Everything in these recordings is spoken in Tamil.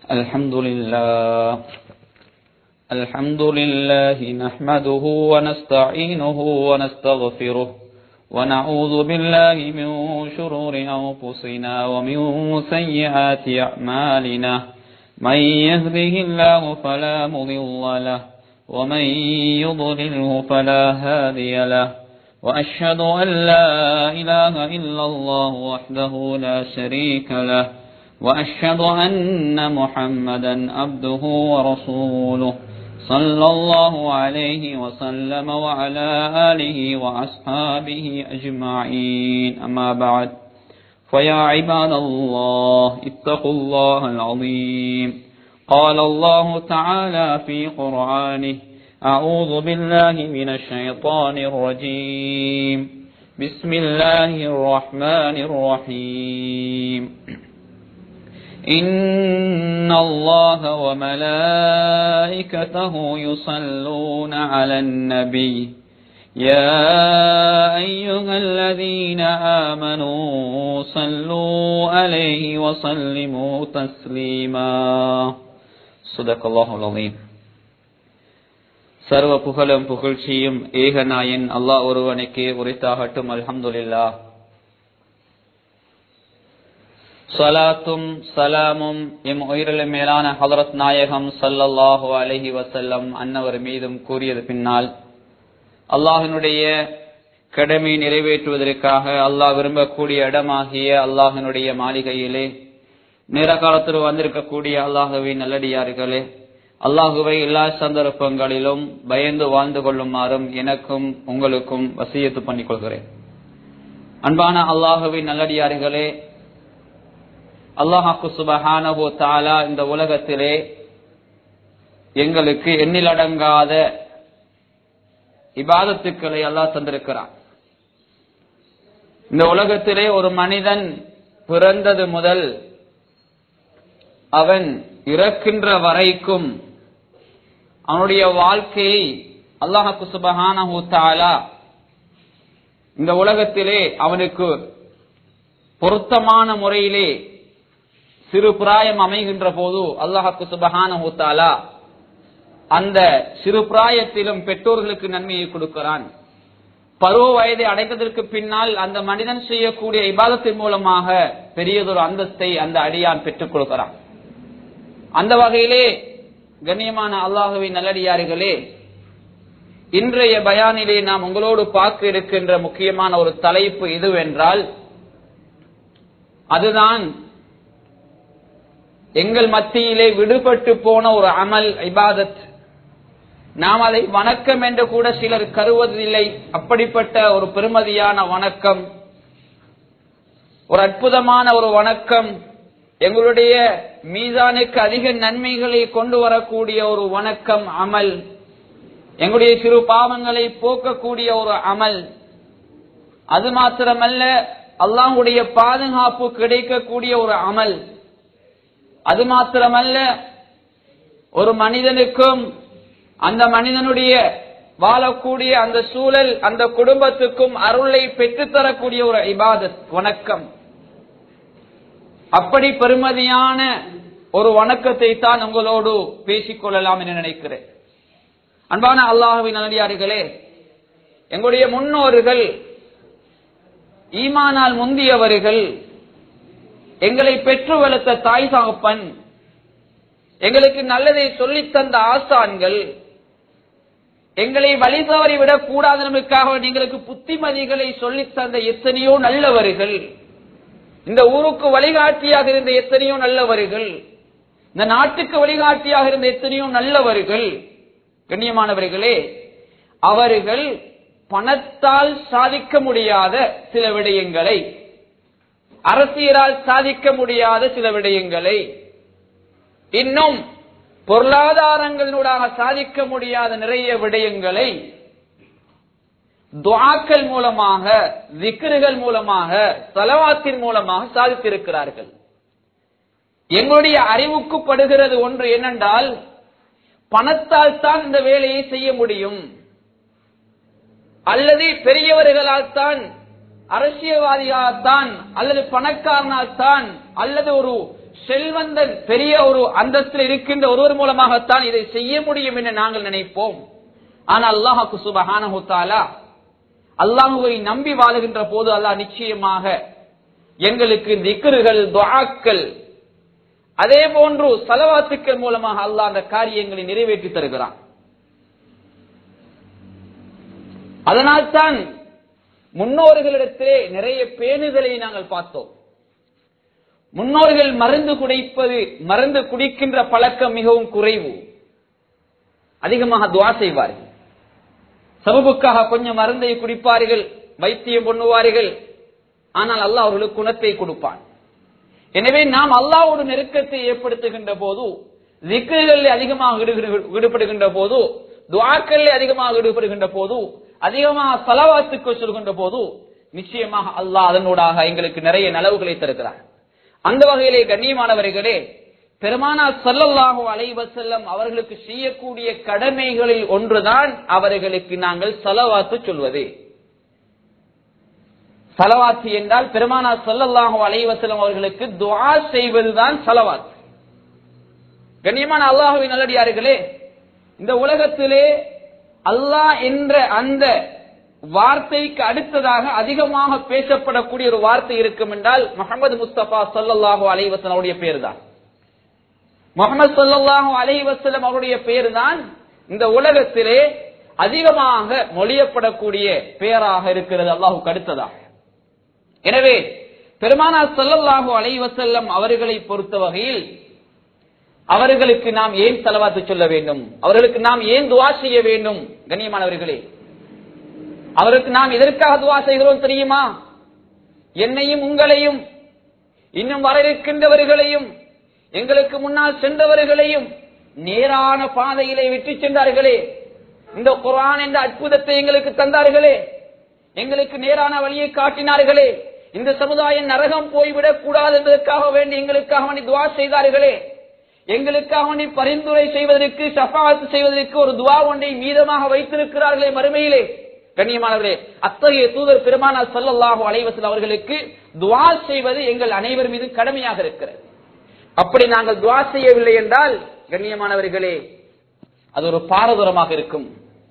الحمد لله الحمد لله نحمده ونستعينه ونستغفره ونعوذ بالله من شرور أنفسنا ومن سيئات أعمالنا من يهده الله فلا مضل له ومن يضلله فلا هادي له وأشهد أن لا إله إلا الله وحده لا شريك له وأشهد أن محمدا عبده ورسوله صلى الله عليه وسلم وعلى آله وأصحابه أجمعين أما بعد فيا عباد الله اتقوا الله العظيم قال الله تعالى في قرآنه أعوذ بالله من الشيطان الرجيم بسم الله الرحمن الرحيم إن الله وملائكته يصلون على النبي يا أيها الذين آمنوا صلوا عليه وسلموا تسليما صدق الله العظيم சர்வ புகழும் புகழ்ச்சியும் ஏகநாயன் அல்லாஹ் ஒருவனுக்கே உரித்தாகட்டும் அல்ஹம்துலில்லா சலாத்தும் சலாமும் எம் உயிரில மேலான ஹதரத் நாயகம் சல்லல்லாஹு அலஹி வசல்லம் அன்னவர் மீதும் கூறியது பின்னால் அல்லாஹினுடைய கடமை நிறைவேற்றுவதற்காக அல்லாஹ் விரும்பக்கூடிய இடமாகிய அல்லாஹினுடைய மாளிகையிலே நேர காலத்தில் வந்திருக்கக்கூடிய அல்லாஹுவின் நல்லடியார்களே அல்லாஹுவை எல்லா சந்தர்ப்பங்களிலும் பயந்து வாழ்ந்து கொள்ளுமாறும் எனக்கும் உங்களுக்கும் வசியத்து பண்ணிக் கொள்கிறேன் அன்பான அல்லாஹுவின் நல்லடியார்களே அல்லாஹாக்கு சுபஹானஹோ தாலா இந்த உலகத்திலே எங்களுக்கு எண்ணிலடங்காத இபாதத்துக்களை அல்லாஹ் தந்திருக்கிறான் இந்த உலகத்திலே ஒரு மனிதன் பிறந்தது முதல் அவன் இறக்கின்ற வரைக்கும் அவனுடைய வாழ்க்கையை அல்லாஹாக்கு சுபஹானஹூ தாலா இந்த உலகத்திலே அவனுக்கு பொருத்தமான முறையிலே சிறு பிராயம் அமைகின்ற போது அல்லாஹாக்கு சுபஹான ஊத்தாலா அந்த சிறு பிராயத்திலும் பெற்றோர்களுக்கு நன்மையை கொடுக்கிறான் பருவ வயதை அடைந்ததற்கு பின்னால் அந்த மனிதன் செய்யக்கூடிய இபாதத்தின் மூலமாக பெரியதொரு அந்தஸ்தை அந்த அடியான் பெற்றுக் கொடுக்கிறான் அந்த வகையிலே கண்ணியமான அல்லாஹுவின் நல்லடியார்களே இன்றைய பயானிலே நாம் உங்களோடு பார்க்க இருக்கின்ற முக்கியமான ஒரு தலைப்பு எதுவென்றால் அதுதான் எங்கள் மத்தியிலே விடுபட்டு போன ஒரு அமல் இபாதத் நாம் அதை வணக்கம் என்று கூட சிலர் கருவதில்லை அப்படிப்பட்ட ஒரு பெருமதியான வணக்கம் ஒரு அற்புதமான ஒரு வணக்கம் எங்களுடைய மீதானுக்கு அதிக நன்மைகளை கொண்டு வரக்கூடிய ஒரு வணக்கம் அமல் எங்களுடைய சிறு பாவங்களை போக்கக்கூடிய ஒரு அமல் அது மாத்திரமல்ல அல்லாஹுடைய பாதுகாப்பு கிடைக்கக்கூடிய ஒரு அமல் அது மாத்திரமல்ல ஒரு மனிதனுக்கும் அந்த மனிதனுடைய வாழக்கூடிய அந்த சூழல் அந்த குடும்பத்துக்கும் அருளை பெற்றுத்தரக்கூடிய ஒரு இபாதத் வணக்கம் அப்படி பெருமதியான ஒரு வணக்கத்தை தான் உங்களோடு பேசிக்கொள்ளலாம் என்று நினைக்கிறேன் அன்பான அல்லாஹுவின் நல்லடியார்களே எங்களுடைய முன்னோர்கள் ஈமானால் முந்தியவர்கள் எங்களை பெற்று வளர்த்த தாய் சாகப்பன் எங்களுக்கு நல்லதை சொல்லித் தந்த ஆசான்கள் எங்களை வழி தவறி விடக் கூடாதவர்களுக்காக எங்களுக்கு புத்திமதிகளை சொல்லித் தந்த எத்தனையோ நல்லவர்கள் இந்த ஊருக்கு வழிகாட்டியாக இருந்த எத்தனையோ நல்லவர்கள் இந்த நாட்டுக்கு வழிகாட்டியாக இருந்த எத்தனையோ நல்லவர்கள் கண்ணியமானவர்களே அவர்கள் பணத்தால் சாதிக்க முடியாத சில விடயங்களை அரசியலால் சாதிக்க முடியாத சில விடயங்களை இன்னும் பொருளாதாரங்களினூடாக சாதிக்க முடியாத நிறைய விடயங்களை துவாக்கள் மூலமாக விக்கிர்கள் மூலமாக தலவாத்தின் மூலமாக சாதித்திருக்கிறார்கள் எங்களுடைய அறிவுக்கு படுகிறது ஒன்று என்னென்றால் பணத்தால் தான் இந்த வேலையை செய்ய முடியும் அல்லது பெரியவர்களால் தான் அரசியல்வாதியால்தான் அல்லது பணக்காரனால் தான் அல்லது ஒரு செல்வந்தன் பெரிய ஒரு அந்தஸ்தில் இருக்கின்ற ஒருவர் மூலமாகத்தான் இதை செய்ய முடியும் என்று நாங்கள் நினைப்போம் ஆனால் அல்லாஹாக்கு சுபஹானஹு தஆலா அல்லாஹுவை நம்பி வாழுகின்ற போது அல்லாஹ் நிச்சயமாக எங்களுக்கு திக்ருகள் துஆக்கள் அதே போன்று சலவாத்துக்கள் மூலமாக அல்லாஹ் அந்த காரியங்களை நிறைவேற்றி தருகிறான் அதனால்தான் முன்னோர்களிடத்திலே நிறைய பேணுதலை நாங்கள் பார்த்தோம் முன்னோர்கள் மருந்து குடிப்பது மருந்து குடிக்கின்ற பழக்கம் மிகவும் குறைவு அதிகமாக துவா செய்வார்கள் சபபுக்காக கொஞ்சம் மருந்தை குடிப்பார்கள் வைத்தியம் பண்ணுவார்கள் ஆனால் அல்லாஹ் அவர்களுக்கு குணத்தை கொடுப்பான் எனவே நாம் அல்லாவோட நெருக்கத்தை ஏற்படுத்துகின்ற போது திக்குகளில் அதிகமாக ஈடுபடு- ஈடுபடுகின்ற போது துவாக்களில் அதிகமாக ஈடுபடுகின்ற போது அதிகமாக தலவாத்துக்கு சொல்கின்ற போது நிச்சயமாக அல்லாஹ் அதனூடாக எங்களுக்கு நிறைய நலவுகளை தருகிறார் அந்த வகையிலே கண்ணியமானவர்களே பெருமானா ஸல்லல்லாஹு அலைஹி வஸல்லம் அவர்களுக்கு செய்யக்கூடிய கடமைகளில் ஒன்றுதான் அவர்களுக்கு நாங்கள் சலவாத்து சொல்வது சலவாத்து என்றால் பெருமானா ஸல்லல்லாஹு அலைஹி வஸல்லம் அவர்களுக்கு துஆ செய்வதுதான் சலவாத் கண்ணியமான அல்லாஹுவின் நல்லடியார்களே இந்த உலகத்திலே அல்லாஹ் என்ற அந்த வார்த்தைக்கு அடுத்ததாக அதிகமாக பேசப்படக்கூடிய ஒரு வார்த்தை இருக்கும் என்றால் முகமது முஸ்தபா ஸல்லல்லாஹு அலைஹி வஸல்லம் அவருடைய பேர் தான் முகமது ஸல்லல்லாஹு அலைஹி வஸல்லம் அவருடைய பேர் தான் இந்த உலகத்திலே அதிகமாக மொழியப்படக்கூடிய பெயராக இருக்கிறது அல்லாஹுக்கு அடுத்ததாக எனவே பெருமானா ஸல்லல்லாஹு அலைஹி வஸல்லம் அவர்களை பொறுத்த வகையில் அவர்களுக்கு நாம் ஏன் செலவாத்து சொல்ல வேண்டும் அவர்களுக்கு நாம் ஏன் துவா செய்ய வேண்டும் கண்ணியமானவர்களே அவருக்கு நாம் எதற்காக துவா செய்கிறோம் தெரியுமா என்னையும் உங்களையும் இன்னும் வர இருக்கின்றவர்களையும் எங்களுக்கு முன்னால் சென்றவர்களையும் நேரான பாதையிலே விட்டு சென்றார்களே இந்த குர்ஆன் என்ற அற்புதத்தை எங்களுக்கு தந்தார்களே எங்களுக்கு நேரான வழியை காட்டினார்களே இந்த சமுதாயம் நரகம் போய்விடக் கூடாது என்பதற்காக வேண்டி எங்களுக்காக வேண்டி துவா செய்தார்களே எங்களுக்காக வேண்டி பரிந்துரை செய்வதற்கு ஷஃபாத் செய்வதற்கு ஒரு துவா ஒன்றை மீதமாக வைத்திருக்கிறார்களே மறுமையிலே கண்ணியமானவர்களே அத்தகைய தூதர் பெருமானா ஸல்லல்லாஹு அலைஹி வஸல்லம் அவர்களுக்கு துவா செய்வது எங்கள் அனைவர் மீது கடமையாக இருக்கிறது அப்படி நாங்கள் துவா செய்யவில்லை என்றால் கண்ணியமானவர்களே அது ஒரு பாரதூரமாக இருக்கும்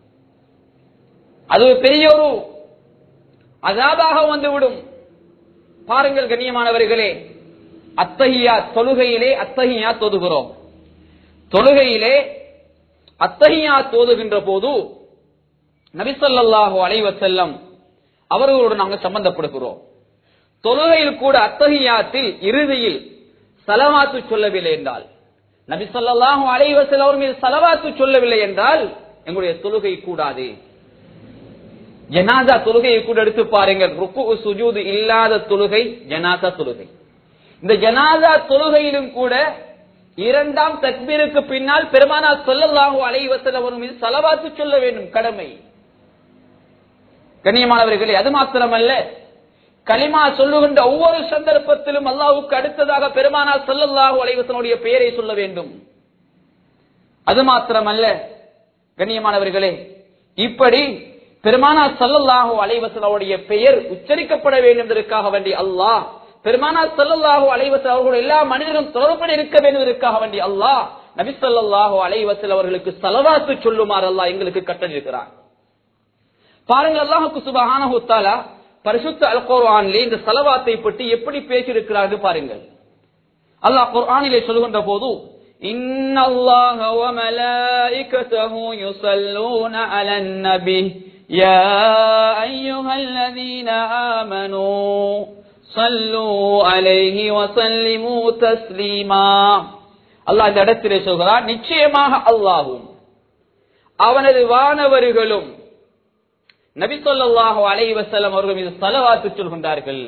அது ஒரு பெரிய ஒரு அதாபாக வந்துவிடும் பாருங்கள் கண்ணியமானவர்களே அத்தகையா தொழுகையிலே அத்தகையா தொதுகிறோம் தொழுகையிலே அத்தகையா தோதுகின்ற போது நபிசல்லாஹு அலைவ செல்லம் அவர்களோடு நாங்கள் சம்பந்தப்படுகிறோம் தொழுகையில் கூட அத்தகையாத்தில் இறுதியில் சலவாத்து சொல்லவில்லை என்றால் நபிசல்லாஹு அலைவ செல்லம் அவர் மீது சலவாத்து சொல்லவில்லை என்றால் எங்களுடைய தொழுகை கூடாது ஜனாதா தொழுகையை கூட எடுத்து பாருங்கள் ருக்கு சுஜூது இல்லாத தொழுகை ஜனாதா தொழுகை இந்த ஜனாதா தொழுகையிலும் கூட இரண்டாம் தக்பீருக்கு பின்னால் பெருமானா சொல்லல்லாஹு அலைவசல் அவர் மீது சலவாத்து சொல்ல வேண்டும் கடமை கண்ணியமானவர்களே அது மாத்திரமல்ல கலிமா சொல்லுகின்ற ஒவ்வொரு சந்தர்ப்பத்திலும் அல்லாஹ்வுக்கு அடுத்ததாக பெருமானா சொல்லல்லாஹு அலைவசனுடைய பெயரை சொல்ல வேண்டும் அது மாத்திரமல்ல கண்ணியமானவர்களே இப்படி பெருமானா சல்லல்லாஹு அலைவசனுடைய பெயர் உச்சரிக்கப்பட வேண்டும் என்பதற்காக வேண்டி அல்லாஹ் பெருமானா சல்லல்லாஹு அலைவசல் அவர்களுடைய எல்லா மனிதர்களும் தொடர்புடன் இருக்க வேண்டுவதற்காக வேண்டி அல்லாஹ் நபி ஸல்லல்லாஹு அலைஹி வஸல்லம் அவர்களுக்கு ஸலவாத்து சொல்லுமாறு அல்லாஹ் எங்களுக்கு கட்டளையிடுகிறார் பாருங்கள் அல்லாஹ்வுக்கு சுப்ஹானஹு தஆலா பரிசுத்த அல் குர்ஆனிலே இந்த ஸலவாத்தை பற்றி எப்படி பேசியிருக்கிறார்கள் பாருங்கள் அல்லாஹ் குர்ஆனிலே சொல்கின்ற போது إن الله وملائكته يصلون على النبي يا أيها الذين آمنوا صلوا عليه وسلموا تسليما அல்லாஹ் இந்த இடத்திலே சொல்கிறார் நிச்சயமாக அல்லாஹும் அவனது வானவர்களும் நபி ஸல்லல்லாஹு அலைஹி வஸல்லம் அவர்கள் மீது ஸலவாத்து சொல்கின்றார்கள்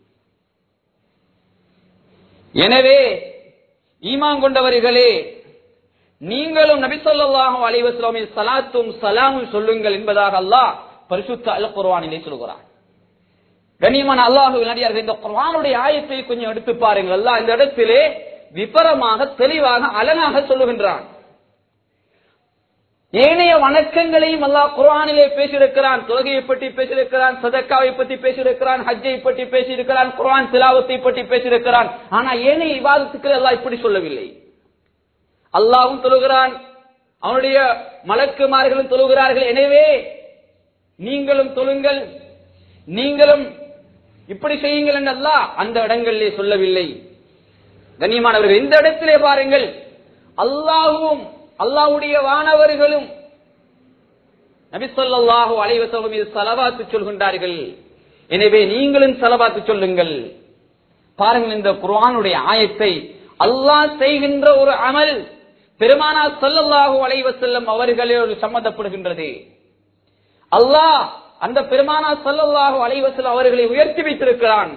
எனவே ஈமான் கொண்டவர்களே நீங்களும் நபி ஸல்லல்லாஹு அலைஹி வஸல்லம் மீது ஸலாத்தும் ஸலாமும் சொல்லுங்கள் என்பதாக அல்லாஹ் பரிசுத்த அல் குர்ஆனிலே சொல்கிறார் கண்ணியமான அல்லாஹு நடிகார்கள் இந்த குர்ஆனுடைய ஆயத்தை கொஞ்சம் எடுத்து பாருங்கள் அல்லாஹ் இந்த இடத்திலே விபரமாக தெளிவாக அழகாக சொல்லுகின்றான் ஏனைய வணக்கங்களையும் அல்லாஹ் குர்ஆனிலே பேசியிருக்கிறான் தொழுகையை பற்றி பேசியிருக்கிறான் சதக்காவை பற்றி பேசியிருக்கிறான் ஹஜ்ஜை பற்றி பேசியிருக்கிறான் குர்ஆன் திலாவத்தை பற்றி பேசியிருக்கிறான் ஆனா ஏனைய இபாதத்துக்கள் எல்லாம் இப்படி சொல்லவில்லை அல்லாவும் தொழுகிறான் அவனுடைய மலக்குமார்களும் தொழுகிறார்கள் எனவே நீங்களும் தொழுங்கள் நீங்களும் இப்படி செய்யுங்கள் என்று அல்லாஹ் அந்த இடங்களிலே சொல்லவில்லை கண்ணியமானவர்கள் இந்த இடத்திலே பாருங்கள் அல்லாஹுவும் அல்லாஹ்வுடைய வானவர்களும் நபி ஸல்லல்லாஹு அலைஹி வஸல்லம் மீது ஸலவாத்து சொல்கின்றார்கள் எனவே நீங்களும் ஸலவாத்து சொல்லுங்கள் பாருங்கள் இந்த குர்ஆனுடைய ஆயத்தை அல்லாஹ் செய்கின்ற ஒரு அமல் பெருமானா ஸல்லல்லாஹு அலைஹி வஸல்லம் அவர்களோடு சம்பந்தப்படுகின்றது அல்லாஹ் அந்த பெருமானா ஸல்லல்லாஹு அலைஹி வஸல்லம் அவர்களை உயர்த்தி வைத்திருக்கிறான்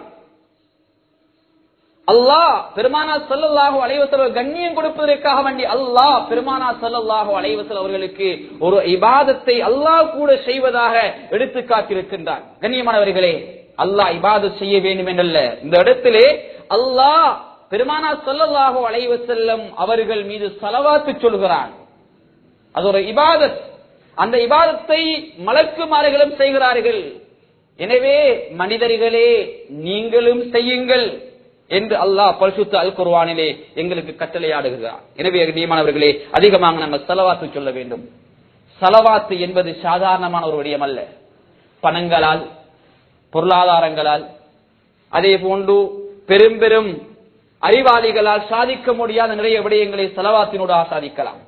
அல்லாஹ் பெருமானா ஸல்லல்லாஹு அலைஹி வஸல்லம் கண்ணியம் கொடுப்பதற்காக வேண்டி அல்லாஹ் பெருமானா ஸல்லல்லாஹு அலைஹி வஸல்லம் அவர்களுக்கு ஒரு இபாதத்தை அல்லாஹ் கூட செய்வதாக எடுத்து காட்டியிருக்கின்றான் கண்ணியமானவர்களே அல்லாஹ் இபாதத் செய்ய வேண்டும் என்றல்ல இந்த இடத்திலே அல்லாஹ் பெருமானா ஸல்லல்லாஹு அலைஹி வஸல்லம் அவர்கள் மீது ஸலவாத்து சொல்கிறான் அது ஒரு இபாதத் அந்த இபாதத்தை மலக்குமார்களும் செய்கிறார்கள் எனவே மனிதர்களே நீங்களும் செய்யுங்கள் என்று அல்லாஹ் பரிசுத்த அல் குர்வானிலே எங்களுக்கு கட்டளையாடுகிறார் எனவே நியமானவர்களே அதிகமாக நம்ம செலவாத்து சொல்ல வேண்டும் செலவாத்து என்பது சாதாரணமான ஒரு விடயம் அல்ல பணங்களால் பொருளாதாரங்களால் அதே போன்று பெரும் பெரும் அறிவாளிகளால் சாதிக்க முடியாத நிறைய விடயங்களை செலவாத்தினூடாக சாதிக்கலாம்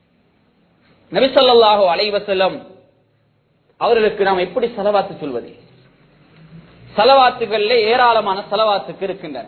நபிசல்லாஹோ அலைவசல்லம் அவர்களுக்கு நாம் எப்படி செலவாத்து சொல்வது செலவாத்துகளிலே ஏராளமான செலவாத்துக்கு இருக்கின்றன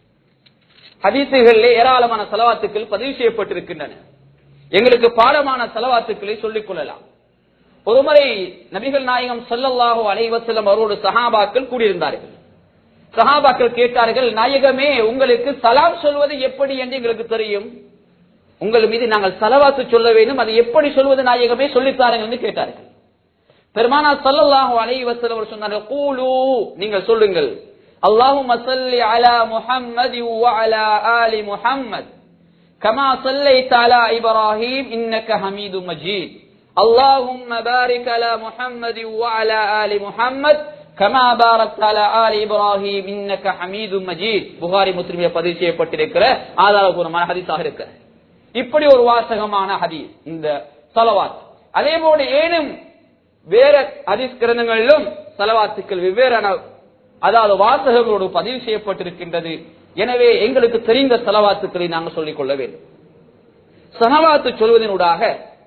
ஹதீசுகளிலே ஏராளமான செலவாத்துக்கள் பதிவு செய்யப்பட்டிருக்கின்றன எங்களுக்கு பாடமான செலவாத்துக்களை சொல்லிக் கொள்ளலாம் ஒருமுறை நபிகள் நாயகம் ஸல்லல்லாஹு அலைஹி வஸல்லம் அவரோடு சஹாபாக்கள் கூடியிருந்தார்கள் சஹாபாக்கள் கேட்டார்கள் நாயகமே உங்களுக்கு சலாம் சொல்வது எப்படி என்று எங்களுக்கு தெரியும் உங்கள் மீது நாங்கள் சலவாத்து சொல்ல வேண்டும் அது எப்படி சொல்வது நாயகமே சொல்லித்தாருங்கள் என்று கேட்டார்கள் பெருமானா ஸல்லல்லாஹு அலைஹி வஸல்லம் அவர்கள் சொன்னார்கள் கூலு நீங்கள் சொல்லுங்கள் அல்லாஹும்ம ஸல்லி அலா முஹம்மதி வ அலா ஆலி முஹம்மத் கமா ஸல்லைத அலா இப்ராஹீம் இன்னக ஹமீதும் மஜீத் اللهم بارك على محمد وعلى آل محمد كما باركت على آل إبراهيم إنك حميد مجيد புகாரி முஸ்லிமில் பதிவு செய்யப்பட்டிருக்கிற ஆதாரபூர்வமான ஹதீஸாக இருக்கிற இப்படி ஒரு வாசகமான ஹதீஸ் இந்த சலவாத் அதே போல ஏனும் வேற ஹதீஸ் கிரந்தங்களிலும் சலவாத்துக்கள் வெவ்வேறான அதாவது வாசகங்களோடு பதிவு செய்யப்பட்டிருக்கின்றது எனவே எங்களுக்கு தெரிந்த செலவாத்துக்களை நாங்கள் சொல்லிக் கொள்ள வேண்டும் சலவாத்து சொல்வதனூடாக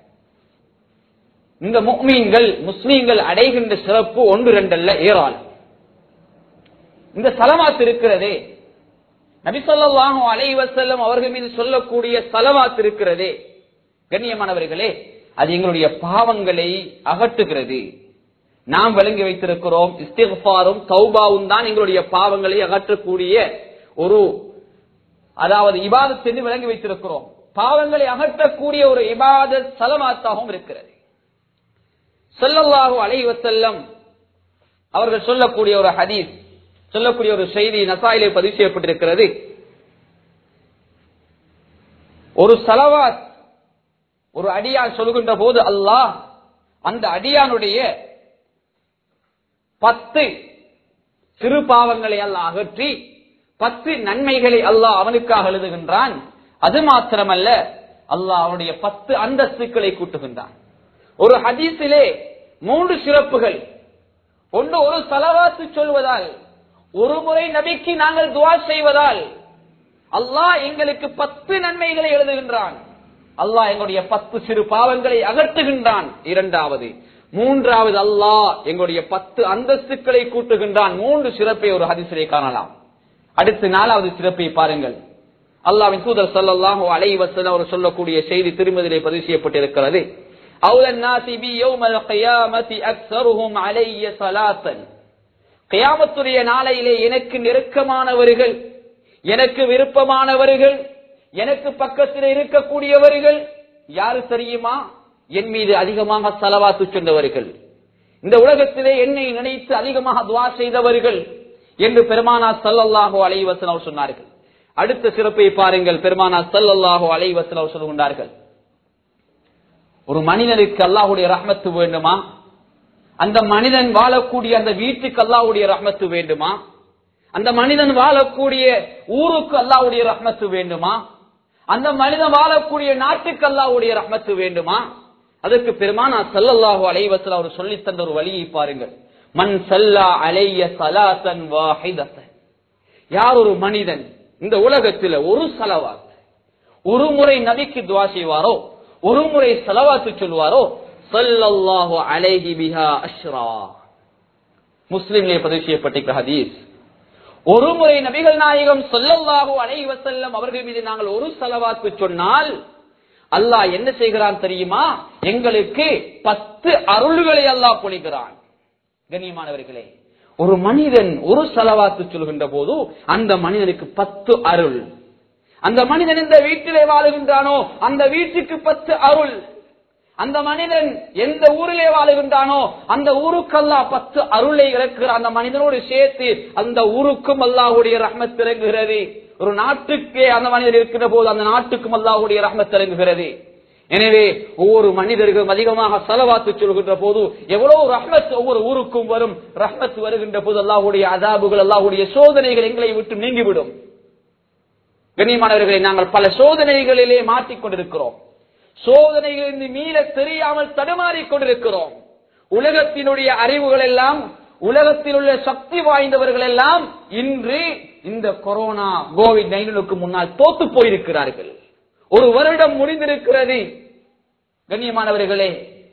இந்த முக்மீன்கள் முஸ்லீம்கள் அடைகின்ற சிறப்பு ஒன்று ரெண்டல்ல ஏராளம் இந்த சலவாத்து இருக்கிறதே நபிசல்லாஹு அலைவசல்லம் அவர்கள் மீது சொல்லக்கூடிய சலவாத்து இருக்கிறதே கண்ணியமானவர்களே அது எங்களுடைய பாவங்களை அகற்றுகிறது நாம் விளங்கி வைத்திருக்கிறோம் இஸ்திஃபாரும் தௌபாவும் தான் எங்களுடைய பாவங்களை அகற்றக்கூடிய ஒரு அதாவது இபாதத் என்று விளங்கி வைத்திருக்கிறோம் பாவங்களை அகற்றக்கூடிய ஒரு இபாதத் சலமாத்தாகவும் இருக்கிறது சொல்லல்லாஹு அலைவசல்லம் அவர்கள் சொல்லக்கூடிய ஒரு ஹதீஸ் சொல்லக்கூடிய ஒரு செய்தி நசாயிலே பதிவு செய்யப்பட்டிருக்கிறது ஒரு சலவாத் ஒரு அடியான் சொல்கின்ற போது அல்லாஹ் அந்த அடியானுடைய பத்து சிறு பாவங்களை அல்லாஹ் அகற்றி பத்து நன்மைகளை அல்லாஹ் அவனுக்காக எழுதுகின்றான் அது மாத்திரமல்ல அல்லாஹ் அவனுடைய பத்து அந்தஸ்துக்களை கூட்டுகின்றான் ஒரு ஹதீஸிலே மூன்று சிறப்புகள் ஒன்று ஒரு சலவாத்து சொல்வதால் ஒரு முறை நபிக்கு நாங்கள் துவா செய்வதால் அல்லாஹ் எங்களுக்கு பத்து நன்மைகளை எழுதுகின்றான் அல்லாஹ் எங்களுடைய பத்து சிறு பாவங்களை அகற்றுகின்றான் இரண்டாவது மூன்றாவது அல்லாஹ் எங்களுடைய பத்து அந்தஸ்துக்களை கூட்டுகின்றான் மூன்று சிறப்பை ஒரு ஹதிசிலே காணலாம் அடுத்து நாலாவது சிறப்பை பாருங்கள் அல்லாவின் தூதர் சல்லாஹூ அலை வசல் அவர் சொல்லக்கூடிய செய்தி திருமதிலே பதிவு செய்யப்பட்டிருக்கிறது أولى الناس بي يوم القيامة أكثرهم علي صلاة கியாமத்துடைய நாளையிலே எனக்கு நெருக்கமானவர்கள் எனக்கு விருப்பமானவர்கள் எனக்கு பக்கத்தில் இருக்கக்கூடியவர்கள் யாரு தெரியுமா என் மீது அதிகமாக செலவாத்து சென்றவர்கள் இந்த உலகத்திலே என்னை நினைத்து அதிகமாக துவா செய்தவர்கள் என்று பெருமானா சல்லல்லாஹோ அலைவசன் அவர் சொன்னார்கள் அடுத்த சிறப்பை பாருங்கள் பெருமானா சல்லல்லாஹோ அலைவசன் அவர் சொல்கின்றார்கள் ஒரு மனிதனுக்கு அல்லாஹுடைய ரஹ்மத்து வேண்டுமா அந்த மனிதன் வாழக்கூடிய அந்த வீட்டுக்கு அல்லாஹ்வுடைய ரஹ்மத்து வேண்டுமா அந்த மனிதன் வாழக்கூடிய ஊருக்கு அல்லாஹ்வுடைய ரஹ்மத்து வேண்டுமா அந்த மனிதன் வாழக்கூடிய நாட்டுக்கு அல்லாஹ்வுடைய ரஹ்மத்து வேண்டுமா அதற்கு பெருமானா ஸல்லல்லாஹு அலைஹி வஸல்லம் அவர் சொல்லி தந்த ஒரு வழியை பாருங்கள் மன் சல்லா அலைய சலாத்தன் வாஹிதத்தன் யார் ஒரு மனிதன் இந்த உலகத்தில் ஒரு சலவாத் ஒரு முறை நபிக்கு துவா செய்வாரோ ஒரு முறை செலவாத்து சொல்வாரோ சல்லல்லாஹு அலைஹி பிஹா அஷ்ரா முஸ்லிம்லே பதிவு செய்யப்பட்டிருக்கிற ஹதீஸ் ஒரு முறை நபிகள் நாயகம் சொல்லல்லாஹு அலைஹி வஸல்லம் அவர்கள் மீது நாங்கள் ஒரு செலவாத்து சொன்னால் அல்லாஹ் என்ன செய்கிறான் தெரியுமா எங்களுக்கு பத்து அருள்களை அல்லாஹ் பொழிகிறான் கண்ணியமானவர்களே ஒரு மனிதன் ஒரு செலவாத்து சொல்கின்ற போது அந்த மனிதனுக்கு பத்து அருள் அந்த மனிதன் இந்த வீட்டிலே வாழுகின்றானோ அந்த வீட்டுக்கு பத்து அருள் அந்த மனிதன் எந்த ஊரிலே வாழுகின்றானோ அந்த ஊருக்கெல்லாம் பத்து அருளை இறக்குகிற அந்த மனிதனோடு சேர்த்து அந்த ஊருக்கும் அல்லாஹுடைய ரஹ்மத் இறங்குகிறது ஒரு நாட்டுக்கே அந்த மனிதர் இருக்கிற போது அந்த நாட்டுக்கும் அல்லாஹுடைய ரஹ்மத் இறங்குகிறது எனவே ஒவ்வொரு மனிதர்களும் அதிகமாக செலவாத்து சொல்கின்ற போது எவ்வளவு ரஹ்மத் ஒவ்வொரு ஊருக்கும் வரும் ரஹ்மத் வருகின்ற போது அல்லாஹுடைய அதாபுகள் அல்லாஹுடைய சோதனைகள் எங்களை விட்டு நீங்கிவிடும் கண்ணியமானவர்களை நாங்கள் பல சோதனைகளிலே மாட்டிக்கொண்டிருக்கிறோம் சோதனைகளிலிருந்து மீள தெரியாமல் தடுமாறிக் கொண்டிருக்கிறோம் உலகத்தினுடைய அறிவுகள் எல்லாம் உலகத்தில் உள்ள சக்தி வாய்ந்தவர்கள் எல்லாம் இன்று இந்த கொரோனா கோவிட் நைன்டீனுக்கு முன்னால் தோத்து போயிருக்கிறார்கள் ஒரு வருடம் முடிந்திருக்கிறது கண்ணியமானவர்களே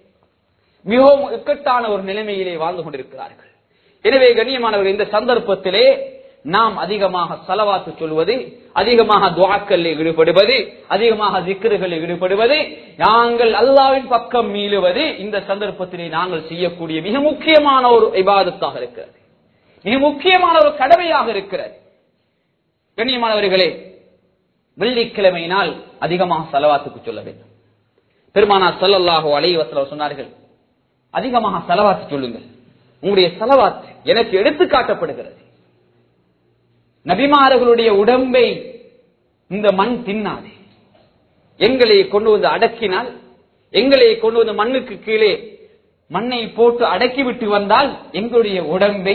மிகவும் இக்கட்டான ஒரு நிலைமையிலே வாழ்ந்து கொண்டிருக்கிறார்கள் எனவே கண்ணியமானவர்கள் இந்த சந்தர்ப்பத்திலே நாம் அதிகமாக செலவாத்து சொல்வது அதிகமாக துவாக்களில் ஈடுபடுவது அதிகமாக திக்கர்களில் ஈடுபடுவது நாங்கள் அல்லாவின் பக்கம் மீளுவது இந்த சந்தர்ப்பத்திலே நாங்கள் செய்யக்கூடிய மிக முக்கியமான ஒரு இபாதத்தாக இருக்கிறது மிக முக்கியமான ஒரு கடமையாக இருக்கிறது கண்ணியமானவர்களே வெள்ளிக்கிழமையினால் அதிகமாக செலவாத்துக்கு சொல்ல வேண்டும் பெருமானா சல்லல்லாஹோ அலைவசல சொன்னார்கள் அதிகமாக செலவாத்து சொல்லுங்கள் உங்களுடைய செலவாத்து எனக்கு எடுத்து காட்டப்படுகிறது நபிமார்களுடைய உடம்பை இந்த மண் தின்னாது எங்களை கொண்டு வந்து அடக்கினால் எங்களை கொண்டு வந்து மண்ணுக்கு கீழே மண்ணை போட்டு அடக்கிவிட்டு வந்தால் எங்களுடைய உடம்பை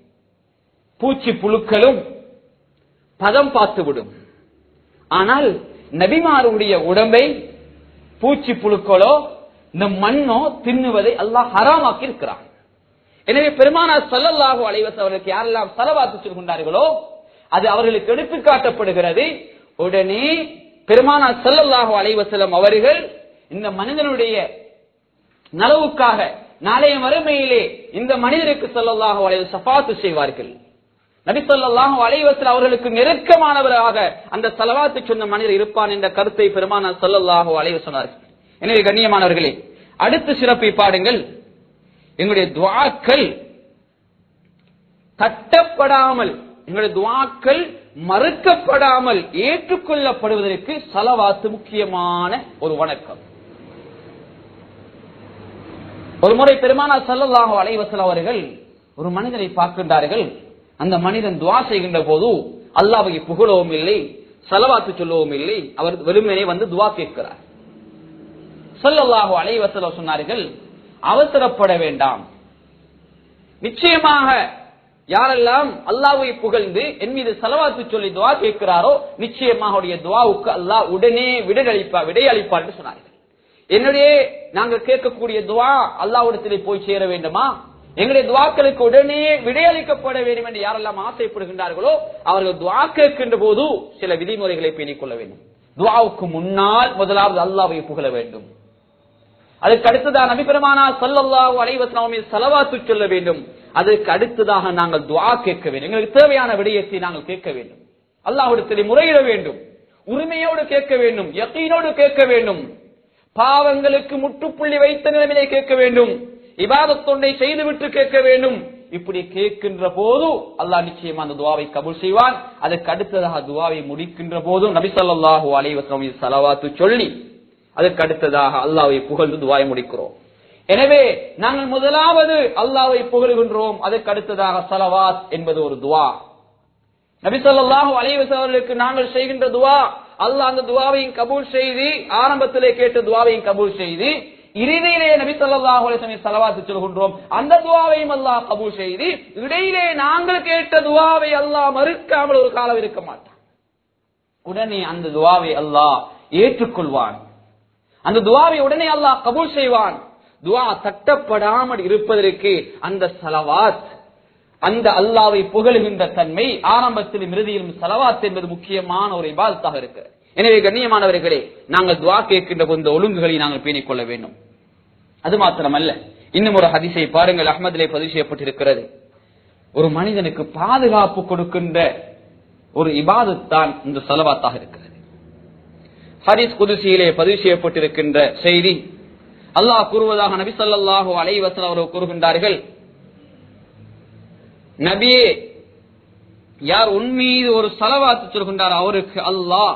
பூச்சி புழுக்களும் பதம் பார்த்துவிடும் ஆனால் நபிமாருடைய உடம்பை பூச்சி புழுக்களோ இந்த மண்ணோ தின்னுவதை அல்லாஹ் ஹராமாக்கி இருக்கிறான் எனவே பெருமானார் சல்லல்லாஹு அலைவஸ் அவர்களுக்கு யாரெல்லாம் செலவாத்து சொல்கின்றார்களோ அது அவர்களுக்கு எடுத்து காட்டப்படுகிறது உடனே பெருமானார் சல்லல்லாஹு அலைவசலம் அவர்கள் இந்த மனிதனுடைய நலவுக்காக நாளைய மறுமையிலே இந்த மனிதருக்கு சல்லல்லாஹு அலைவ சஃபாத்து செய்வார்கள் நபி சொல்லாஹு அலைவசல் அவர்களுக்கு நெருக்கமானவராக அந்த செலவாத்து சொன்ன மனிதர் இருப்பான் என்ற கருத்தை பெருமானார் சல்லல்லாஹு அலைவ சொன்னார்கள் எனவே கண்ணியமானவர்களே அடுத்த சிறப்பை பாடுங்கள் எங்களுடைய துவாக்கள் தட்டப்படாமல் எங்களுடைய துவாக்கள் மறுக்கப்படாமல் ஏற்றுக்கொள்ளப்படுவதற்கு சலவாத்து முக்கியமான ஒரு வணக்கம் ஒரு முறை பெருமானா சல்லல்லாஹு அலைவசல் அவர்கள் ஒரு மனிதனை பார்க்கின்றார்கள் அந்த மனிதன் துவா செய்கின்ற போது அல்லாவை புகழவும் இல்லை செலவாத்து சொல்லவும் இல்லை அவர் வெறுமனே வந்து துவா கேட்கிறார் சொல்லல்லாஹு அலைவசல சொன்னார்கள் அவசரப்பட வேண்டாம் நிச்சயமாக யாரெல்லாம் அல்லாவை புகழ்ந்து என் மீது செலவாத்து சொல்லி துவா கேட்கிறாரோ நிச்சயமாக அவருடைய துவாவுக்கு அல்லாஹ் உடனே விடையளிப்பா விடையளிப்பார் என்று சொன்னார்கள் என்னுடைய நாங்கள் கேட்கக்கூடிய துவா அல்லாவிடத்திலே போய் சேர வேண்டுமா எங்களுடைய துவாக்களுக்கு உடனே விடையளிக்கப்பட வேண்டும் என்று யாரெல்லாம் ஆசைப்படுகின்றார்களோ அவர்கள் துவா கேட்கின்ற போது சில விதிமுறைகளை பேணிக் கொள்ள வேண்டும் துவாவுக்கு முன்னால் முதலாவது அல்லாவை புகழ வேண்டும் அதுக்கு அடுத்ததாக நபிபெருமானா சல்லல்லாஹு அலைவசனமே செலவாத்து சொல்ல வேண்டும் அதற்கு அடுத்ததாக நாங்கள் துவா கேட்க வேண்டும் எங்களுக்கு தேவையான விடயத்தை நாங்கள் கேட்க வேண்டும் அல்லாஹ்விடத்தில் முறையிட வேண்டும் உரிமையோடு கேட்க வேண்டும் யக்கீனோடு கேட்க வேண்டும் பாவங்களுக்கு முற்றுப்புள்ளி வைத்த நிலைமையிலே கேட்க வேண்டும் இபாதத்தொண்டை செய்துவிட்டு கேட்க வேண்டும் இப்படி கேட்கின்ற போது அல்லாஹ் நிச்சயமா அந்த துவாவை கபூல் செய்வான் அதற்கு அடுத்ததாக துவாவை முடிக்கின்ற போதும் நபி ஸல்லல்லாஹு அலைஹி வஸல்லம் சலவாத்து சொல்லி அதற்கு அடுத்ததாக அல்லாஹ்வை புகழ்ந்து துவாயை முடிக்கிறோம் எனவே நாங்கள் முதலாவது அல்லாஹ்வை புகழுகின்றோம் அதற்கு அடுத்ததாக சலவாத் என்பது ஒரு துவா நபி ஸல்லல்லாஹு அலைஹி வஸல்லம் அவர்களுக்கு நாங்கள் செய்கின்ற துவா அல்லாஹ் அந்த துவாவையும் கபூல் செய்து ஆரம்பத்திலே கேட்ட துவாவையும் கபூல் செய்து இறுதியிலே நபி ஸல்லல்லாஹு அலைஹி வஸல்லம் ஸலவாத்து சொல்கின்றோம் அந்த துஆவையும் அல்லாஹ் கபூல் செய்து இடையிலே நாங்கள் கேட்ட துஆவை அல்லாஹ் மறுக்காமல் ஒரு காலம் இருக்க மாட்டான் உடனே அந்த துஆவை அல்லாஹ் ஏற்றுக்கொள்வான் அந்த துஆவை உடனே அல்லாஹ் கபூல் செய்வான் துஆ தட்டப்படாமல் இருப்பதற்கு அந்த சலவாத் அந்த அல்லாவை புகழுகின்ற தன்மை ஆரம்பத்திலும் இறுதியிலும் சலவாத் என்பது முக்கியமான ஒரு இபாதத்தாக இருக்கு எனவே கண்ணியமானவர்களே நாங்கள் துவா கேட்கின்ற போது இந்த ஒழுங்குகளை நாங்கள் பேணிக் கொள்ள வேண்டும் அது மாத்திரமல்ல இன்னும் ஒரு ஹதிசை பாருங்கள் அஹ்மதிலே பதிவு செய்யப்பட்டிருக்கிறது ஒரு மனிதனுக்கு பாதுகாப்பு கொடுக்கின்ற ஒரு இபாதத்தான் இந்த சலவாத்தாக இருக்கிறது ஹரிஸ் குதிசியிலே பதிவு செய்யப்பட்டிருக்கின்ற செய்தி அல்லாஹ் கூறுவதாக நபி ஸல்லல்லாஹு அலைஹி வஸல்லம் அவர்கள் கூறுகின்றார்கள் நபியே யார் உன்மீது ஒரு சலவாத்து சொல்கின்றார் அவருக்கு அல்லாஹ்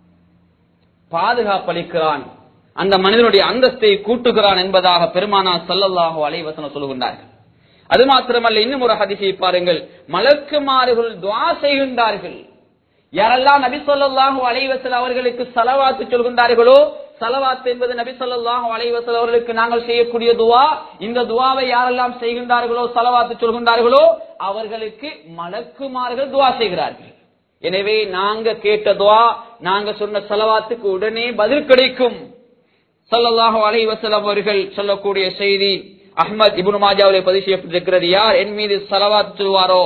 பாதுகாப்பளிக்கிறான் அந்த மனிதனுடைய அந்தஸ்தை கூட்டுகிறான் என்பதாக பெருமானா சல்லல்லாஹு அலைவசனம் சொல்கின்றார்கள் அது மாத்திரமல்ல இன்னும் ஒரு ஹதிசை பாருங்கள் மலக்குமார்கள் துவா செய்கின்றார்கள் யாரெல்லாம் நபி சொல்லாஹு அலைவசல் அவர்களுக்கு சலவாத்து சொல்கின்றார்களோ சலவாத் என்பது நபி சொல்லாஹு அலைவசல் அவர்களுக்கு நாங்கள் செய்யக்கூடிய துவா இந்த துவாவை யாரெல்லாம் செய்கின்றார்களோ சலவாத்து சொல்கின்றார்களோ அவர்களுக்கு மலக்குமார்கள் துவா செய்கிறார்கள் எனவே நாங்க கேட்ட துவா நாங்க சொன்ன செலவாத்துக்கு உடனே பதில் கிடைக்கும் சல்லல்லாஹு அலை வசலம் அவர்கள் சொல்லக்கூடிய செய்தி அஹ்மத் இபுன் மாஜாவிலே பதிவு செய்யப்பட்டிருக்கிறது யார் என் மீது செலவாத்து சொல்வாரோ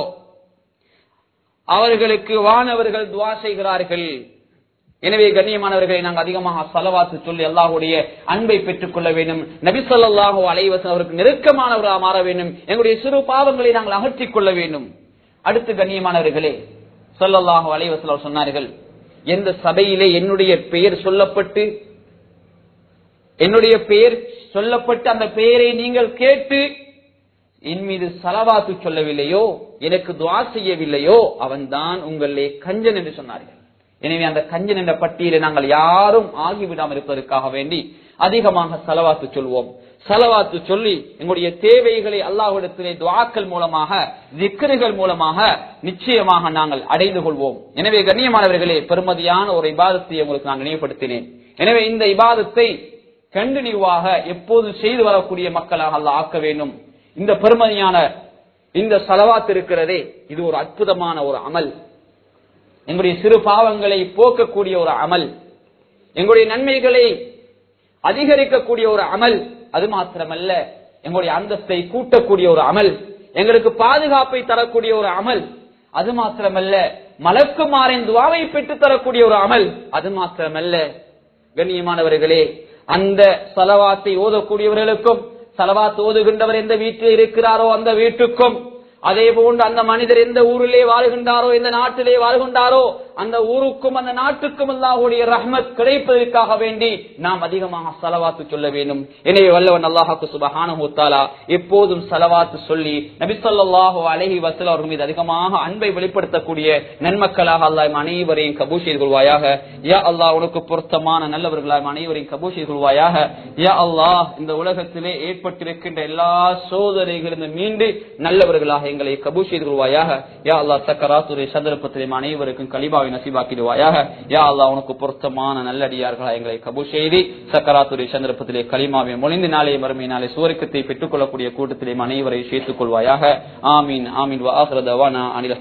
அவர்களுக்கு வானவர்கள் துவா செய்கிறார்கள் எனவே கண்ணியமானவர்களை நாங்கள் அதிகமாக செலவாத்து சொல்லி அல்லாஹுடைய அன்பை பெற்றுக் கொள்ள வேண்டும் நபி சொல்லாஹு அலைவசன் அவருக்கு நெருக்கமானவர்களாக மாற வேண்டும் எங்களுடைய சிறு பாவங்களை நாங்கள் அகற்றிக் கொள்ள வேண்டும் அடுத்து கண்ணியமானவர்களே சொல்லல்லாஹு அலைவசல் சொன்னார்கள் எந்த சபையிலே என்னுடைய பெயர் சொல்லப்பட்டு என்னுடைய பெயர் சொல்லப்பட்டு அந்த பெயரை நீங்கள் கேட்டு என் மீது சலவாத்து சொல்லவில்லையோ எனக்கு துவா செய்யவில்லையோ அவன்தான் உங்களே கஞ்சன் என்று சொன்னார்கள் எனவே அந்த கஞ்சன் என்ற பட்டியலை நாங்கள் யாரும் ஆகிவிடாமல் இருப்பதற்காக வேண்டி அதிகமாக செலவாத்து சொல்வோம் செலவாத்து சொல்லி எங்களுடைய தேவைகளை அல்லாஹ்விடத்திலே துவாக்கள் மூலமாக திக்கர்கள் மூலமாக நிச்சயமாக நாங்கள் அடைந்து கொள்வோம் எனவே கண்ணியமானவர்களே பெருமதியான ஒரு இபாதத்தை உங்களுக்கு நான் நினைவுபடுத்தினேன் எனவே இந்த இபாதத்தை கண்டினியூவாக எப்போதும் செய்து வரக்கூடிய மக்களாக அல்லாஹ் ஆக்க வேண்டும் இந்த பெருமதியான இந்த செலவாத்து இருக்கிறதே இது ஒரு அற்புதமான ஒரு அமல் எங்களுடைய சிறு பாவங்களை போக்கக்கூடிய ஒரு அமல் எங்களுடைய நன்மைகளை அதிகரிக்கக்கூடிய ஒரு அமல் அது மாத்திரமல்ல எங்களுடைய அந்தஸ்தை கூட்டக்கூடிய ஒரு அமல் எங்களுக்கு பாதுகாப்பை தரக்கூடிய ஒரு அமல் அது மாத்திரமல்ல மலக்குமாரின் துவாவை பெற்று தரக்கூடிய ஒரு அமல் அது மாத்திரமல்ல கண்ணியமானவர்களே அந்த சலவாத்தை ஓதக்கூடியவர்களுக்கும் சலவாத் ஓதுகின்றவர் எந்த வீட்டில் இருக்கிறாரோ அந்த வீட்டுக்கும் அதே போன்று அந்த மனிதர் எந்த ஊரிலே வாழ்கின்றாரோ எந்த நாட்டிலே வாழ்கின்றாரோ அந்த ஊருக்கும் அந்த நாட்டுக்கும் அல்லாஹுடைய ரஹ்மத் கிடைப்பதற்காக வேண்டி நாம் அதிகமாக சலவாத்து சொல்ல வேண்டும் எனவே வல்லவன் அல்லாஹாக்கு சுபஹானஹு தஆலா எப்போதும் சலவாத்து சொல்லி நபி ஸல்லல்லாஹு அலைஹி வஸல்லம் அவர்கள் மீது அதிகமாக அன்பை வெளிப்படுத்தக்கூடிய நன்மக்களாக அல்லாஹ் நம் அனைவரையும் கபூல் செய்து கொள்வாயாக யா அல்லாஹ் உனக்கு பொருத்தமான நல்லவர்களாக நம் அனைவரையும் கபூல் செய்து கொள்வாயாக யா அல்லாஹ் இந்த உலகத்திலே ஏற்பட்டிருக்கின்ற எல்லா சோதனைகளிலும் மீண்டு நல்லவர்களாக எங்களை கபூல் செய்து கொள்வாயாக யா அல்லாஹ் சக்கராத்துரை சந்தர்ப்பத்திலே நம் அனைவருக்கும் கலிபாவை நசீபாக்கிடுவாயாக யா அல்லாஹ் உனக்கு பொருத்தமான நல்லடியார்களாக எங்களை கபூல் செய்து சக்கராத்துரை சந்தர்ப்பத்திலே கலிமாவை மொழிந்து நாளே மறுமை நாளை சுவர்க்கத்தை பெற்றுக் கொள்ளக்கூடிய கூட்டத்திலே நம் அனைவரை சேர்த்துக் கொள்வாயாக ஆமீன் ஆமீன் வா ஆஹிர தவானா அனில்